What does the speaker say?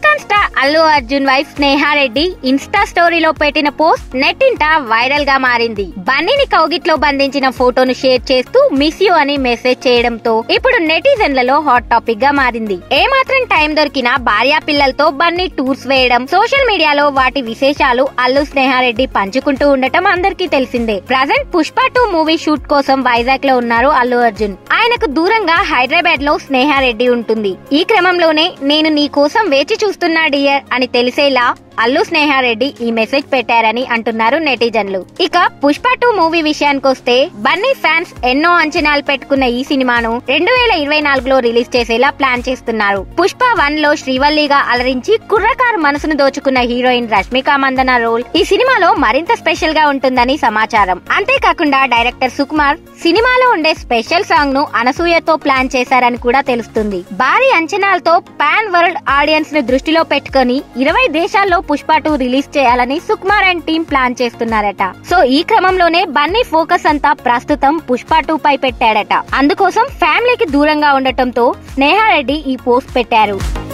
icon star Allu Arjun wife Sneha Reddy insta స్టోరీలో పెట్టిన post నెట్టింట వైరల్ గా మారింది బన్నీని కౌగిట్లో బంధించిన ఫోటోను షేర్ చేస్తూ మిస్ యూ అని మెసేజ్ చేయడంతో ఇప్పుడు నెటిజన్లలో హాట్ టాపిక్ గా మారింది ఏమాత్రం టైం దొరికినా భార్యా పిల్లలతో బన్నీ టూర్స్ వేయడం సోషల్ మీడియాలో వాటి విశేషాలు అల్లు స్నేహారెడ్డి పంచుకుంటూ ఉండటం అందరికీ తెలిసిందే present Pushpa two movie shoot కోసం వైజాగ్ లో ఉన్నారు అల్లు అర్జున్ ఆయనకు దూరంగా హైదరాబాద్ లో స్నేహారెడ్డి ఉంటుంది ఈ క్రమంలోనే నేను నీ కోసం వేచి చూస్తున్నా డియర్ అని తెలిసేలా అల్లు స్నేహారెడ్డి ఈ మెసేజ్ పెట్టారని అంటున్నారు నెటిజన్లు ఇక పుష్ప టూ మూవీ విషయానికొస్తే బన్నీ ఫ్యాన్స్ ఎన్నో అంచనాలు పెట్టుకున్న ఈ సినిమాను రెండు వేల ఇరవై నాలుగులో రిలీజ్ చేసేలా ప్లాన్ చేస్తున్నారు పుష్ప వన్ లో శ్రీవల్లిగా అలరించి కుర్రకారు మనసును దోచుకున్న హీరోయిన్ రష్మిక మందన రోల్ ఈ సినిమాలో మరింత స్పెషల్ గా ఉంటుందని సమాచారం అంతేకాకుండా డైరెక్టర్ సుకుమార్ సినిమాలో ఉండే స్పెషల్ సాంగ్ ను అనసూయతో ప్లాన్ చేశారని కూడా తెలుస్తుంది భారీ అంచనాలతో పాన్ వరల్డ్ ఆడియన్స్ ను దృష్టిలో పెట్టుకుని ఇరవై దేశాల్లో పుష్ప టూ రిలీజ్ చేయాలని సుకుమార్ అండ్ టీం ప్లాన్ చేస్తున్నారట సో ఈ క్రమంలోనే బన్నీ ఫోకస్ అంతా ప్రస్తుతం పుష్ప టూ పై పెట్టాడట అందుకోసం ఫ్యామిలీకి దూరంగా ఉండటంతో స్నేహారెడ్డి ఈ పోస్ట్ పెట్టారు